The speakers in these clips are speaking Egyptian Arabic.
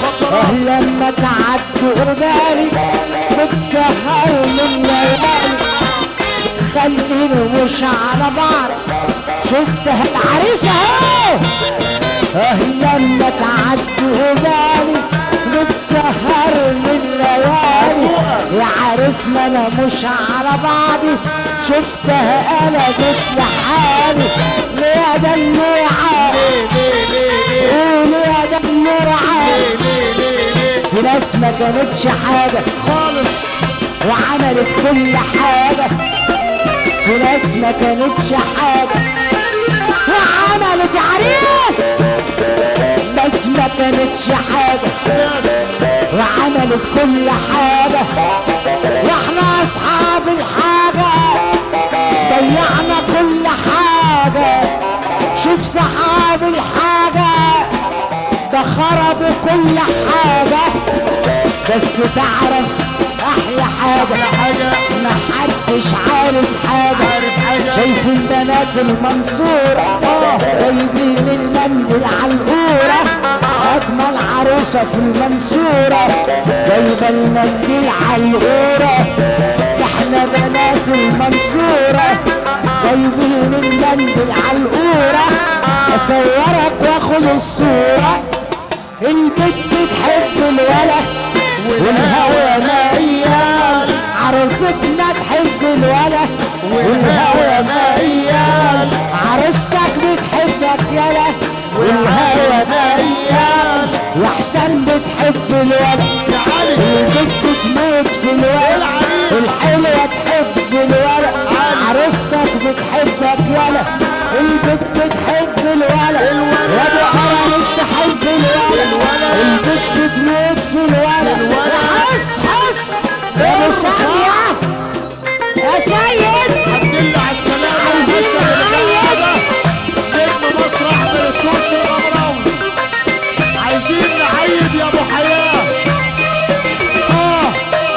اه لما تعدوا قبالي بتسهروا من ليالي خليني مش على بعض شفتها العريسة اهو اه لما تعدوا قبالي بتسهر من ليالي يا عريسنا انا مش على بعضي شفتها قلبت لحالي ليه يا دلوعة قولي يا دلوعة في ناس ما كانتش حاجة خالص وعملت كل حاجة في ناس ما كانتش حاجة وعملت عريس ناس ما كانتش حاجة وعملت كل حاجة واحنا اصحاب الحاجة ضيعنا كل حاجة شوف صحاب الحاجة ده خربوا كل حاجة بس تعرف احلى حاجة حاجة ما حدش عارف حاجة عارف حاجة. شايف البنات المنصورة اه جايبين المندل على القورة أجمل عروسة في المنصورة جايبة المنديل على القورة ده احنا بنات المنصورة جايبين المندل على القورة أصورك وآخد الصورة البنت تحب الولد والهوى ميال عروستنا تحب الولد والهوى ميال عروستك بتحبك يلا والهوى ميال واحسن بتحب الولد يا علي البنت تموت في الولد الحلوة تحب الولد عروستك بتحبك يلا البنت تحب الولد يا ابو قرن تحب الولد البنت تموت في الولد حس حس يا ابو سامية يا سيد الحمد لله على السلامة عايزين يا نعيد. نجم مصر أحمد التونسي الغمراوي عايزين نعيد يا أبو حياة آه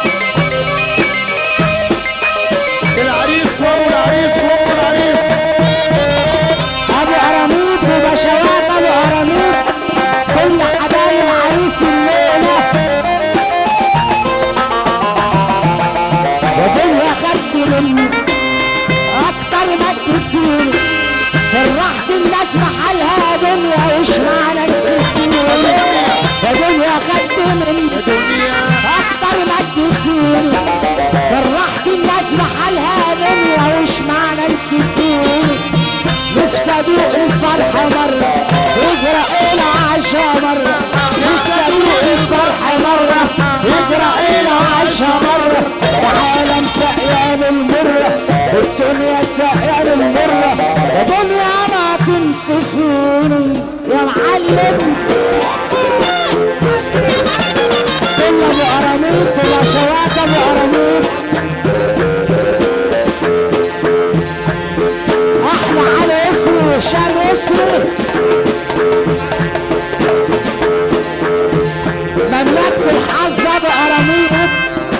العريس وأبو العريس وأبو العريس ابو اراميد وبشوات ابو اراميد كل حبايب عريس الليله ودنيا خدت مني اكتر ما اديتيني فرحت الناس بحالها دنيا وش معنى نسيتيني ودنيا خدت مني دنيا اكتر ما اديتيني فرحت الناس بحالها دنيا وش معنى نسيتيني نفسي ادوق الفرحة مرة اجرى الى عشا مرة نفسي ادوق الفرحة مرة اجرى الى عشا مرة العالم سقيان المرة الدنيا سقيان المرة الدنيا ما تنسفيني يا معلم كل ابو اراميط وبشوات ابو اراميط احلى على اسمي وهشام اسمي مملكة الحظ ابو اراميط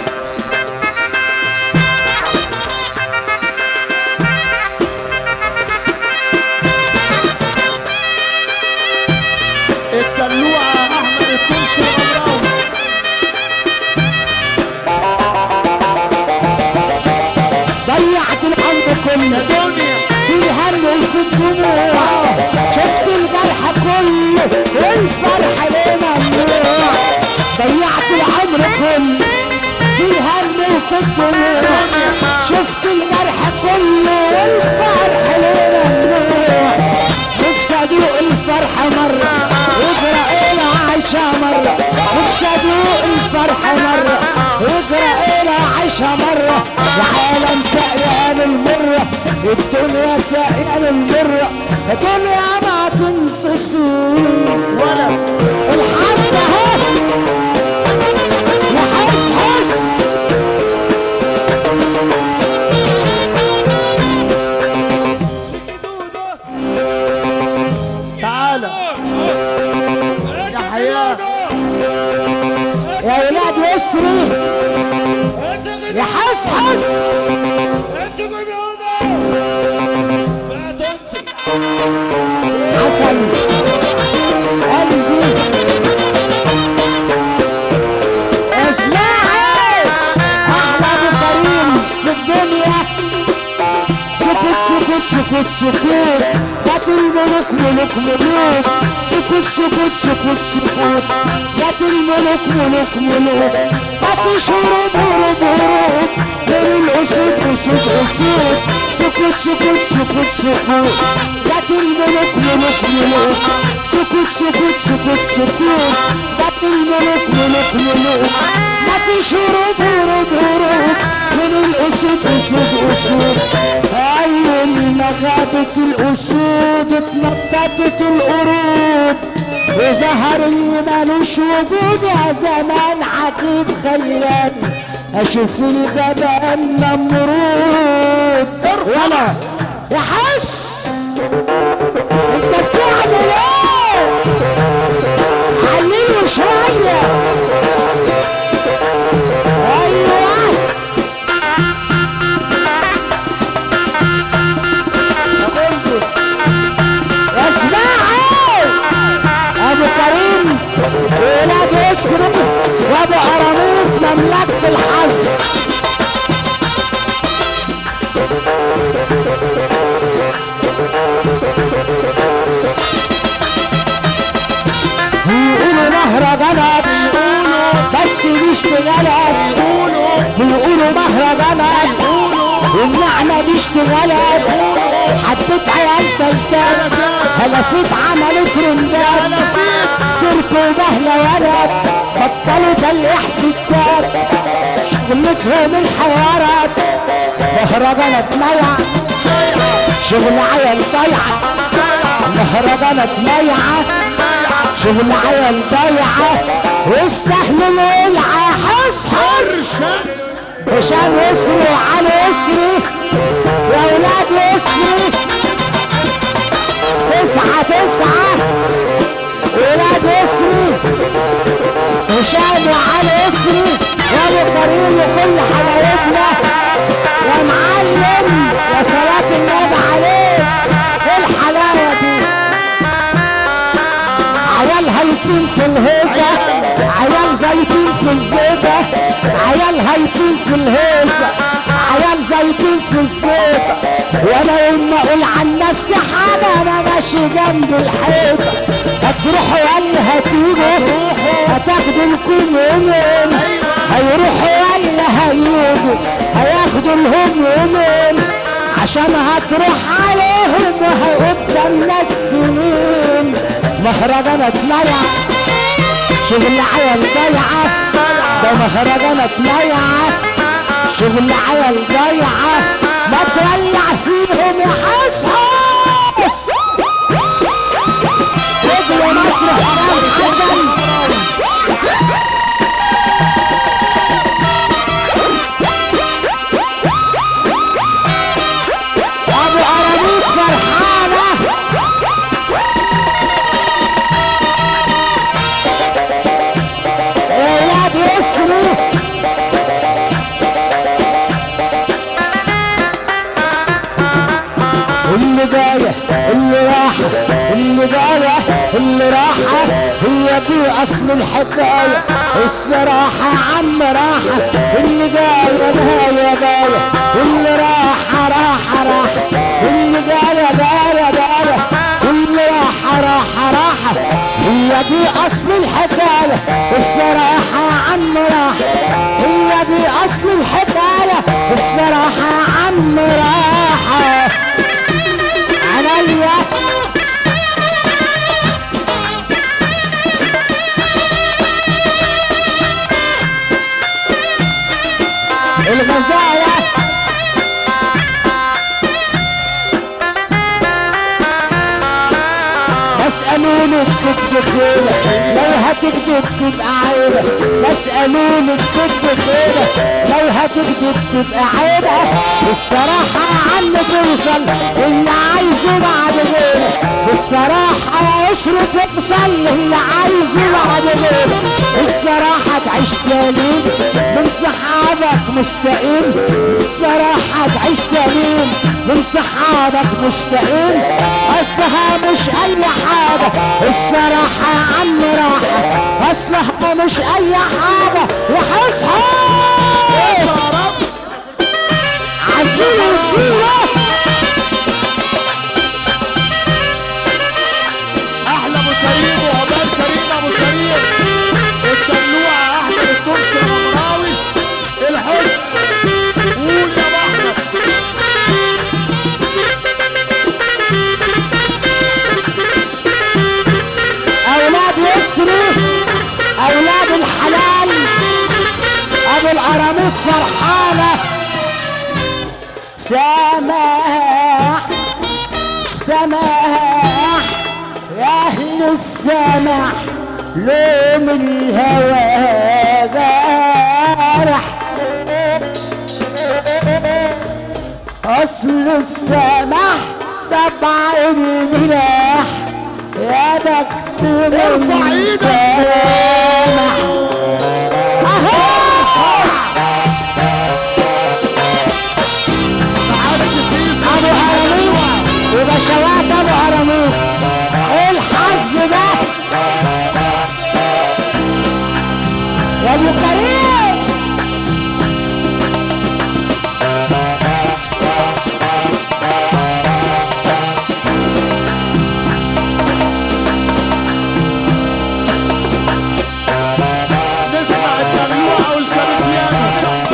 الدلوعة أحمد التونسي الغمراوي ضيعت العمر كله دنيا في الهم وفي الدموع شفت الجرح كله والفرح لنا ممنوع ضيعت العمر كله في الهم وفي الدموع شفت الجرح كله والفرح لنا ممنوع نفسي ادوق الفرحة مرة اجرى الى عشا مرة نفسي ادوق الفرحة مرة اجرى الى عشا مرة العالم سقيان المرة الدنيا سقيان المرة الدنيا ما تنصفني ولا الحظ اهو يا حس حس تعالى يا حياة يا ولاد يسري يا حس حس حسن قلبي سكوت سكوت جات الملوك ملوك ملوك سكوت سكوت سكوت سكوت جات الملوك ملوك ملوك مفيش هروب هروب هروب غير الاسود اسود اسود سكوت سكوت سكوت سكوت جات الملوك ملوك ملوك سكوت سكوت سكوت سكوت جات الملوك ملوك ملوك مفيش هروب هروب هروب من الاسود اسود اسود اول ما غابت الاسود اتنططت القرود وظهر اللي مالوش وجود يا زمان عجيب خلاني اشوف الجبل نمرود ولا يا حس انت بتعمل ايه علمه شويه ايوه اسمعوا ابو كريم ولاد يسري وابو قراميط مملكة الحظ بيقولوا مهرجانات بيقولوا بس مش تجالات بيقولوا بيقولوا مهرجانات بيقولوا والنعمة دي اشتغالات حبيت عيال تلتات هلفيت عملت رندات سيرك وبهلة ولد بطلوا تلقيح ستات شغلتهم الحوارات مهرجانات ميعة شغل عيال ضيعة مهرجانات ميعة شغل عيال ضيعة واستحمل القلعة حس حس هشام يسري وعلي يسري يا ولاد يسري تسعة تسعة ولاد يسري هشام وعلي يسري وابو كريم وكل حبايبنا يا معلم يا صلاة النبي عليك ايه الحلاوة دي عيال هيسين في الهيصة عيال زيتون في الزيتة عيال هيسين في الهيصة عيال زيتون في الزيتة وانا يوم ما اقول عن نفسي حاجة انا ماشي جنب الحيطة هتروحوا ولا هتيجوا هتاخدوا لكم يومين هيروحوا ولا هيجوا هياخدوا لهم يومين عشان هتروح عليهم وهي قدام ناس سنين مهرجانات ميعة شغل عيال ضيعة ده مهرجانات ميعة شغل عيال ضيعة ما تولع فيهم يا حسحس اجري مصر حسام حسن ابو قراميط فرحانه يا ولاد يسري اللي جاية اللي راحة اللي جاية اللي راحة هي دي أصل الحكاية الصراحة يا عم راحة اللي جاية جاية جاية اللي راحة راحة راحة اللي جاية جاية جاية اللي راحة راحة راحة هي دي أصل الحكاية الصراحة يا عم راحة هي دي أصل الحكاية الصراحة يا عم راحة عليا الغزالة بسألوني الكذب خيرة لو هتكذب تبقى عيبة بسألوني الكذب خيرة لو هتكذب تبقى عيبة الصراحة يا عم توصل اللي عايزه بعد غيرك الصراحة يا يسر توصل اللي عايزه بعد غيرك الصراحة تعيش سليم من صحابك مستقيم الصراحة تعيش سليم من صحابك مستقيم اصلها مش اي حاجة الصراحة يا عم راحة اصلها مش اي حاجة وحس حس عديله الديرة الحلال ابو القراميط فرحانه سماح سماح يا اهل السماح لوم الهوى جارح اصل السماح طبع الملاح يا بخت من ارفع ايدك. سامح أهو! ما عادش فيه ابو هرموت وبشوات ابو هرموت ايه الحظ ده يا ابو كريم نسمع الدلوعة والكابتيانو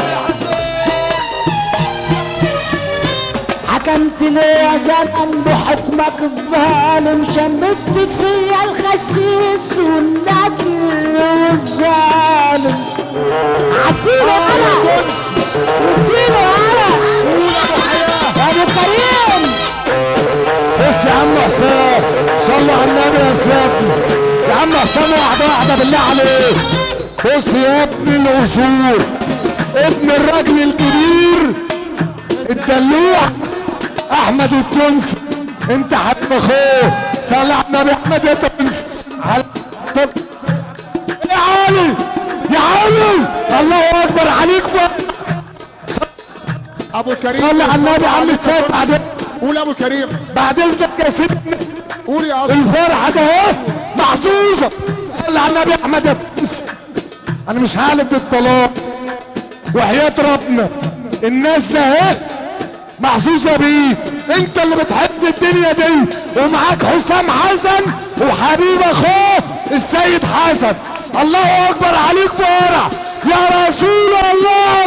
حكمت ليه يا زمن بحكمك الظالم شمت فيا الخسيس والنجل والظالم عفيله انا اديله انا يا ابو كريم بص يا عم حسام صلى على النبي يا سيدنا يا عم حسام واحدة واحدة بالله عليك بص يا ابن الأصول ابن الراجل الكبير الدلوع أحمد التونسي أنت حبيب أخوه صلى على النبي أحمد يا تونسي على طب يا علي يا علي الله أكبر عليك فوق ابو كريم صلى على النبي يا عم السيد بعد قول يا ابو كريم بعد إذنك يا سيدنا قول يا اصلا الفرحة ده اهي محظوظة صلي على النبي احمد يا بنسي انا مش هعلم بالطلاق وحياة ربنا الناس ده اهي محظوظة بيه انت اللي بتحز الدنيا دي ومعاك حسام حسن وحبيب اخوه السيد حسن الله اكبر عليك فرح يا رسول الله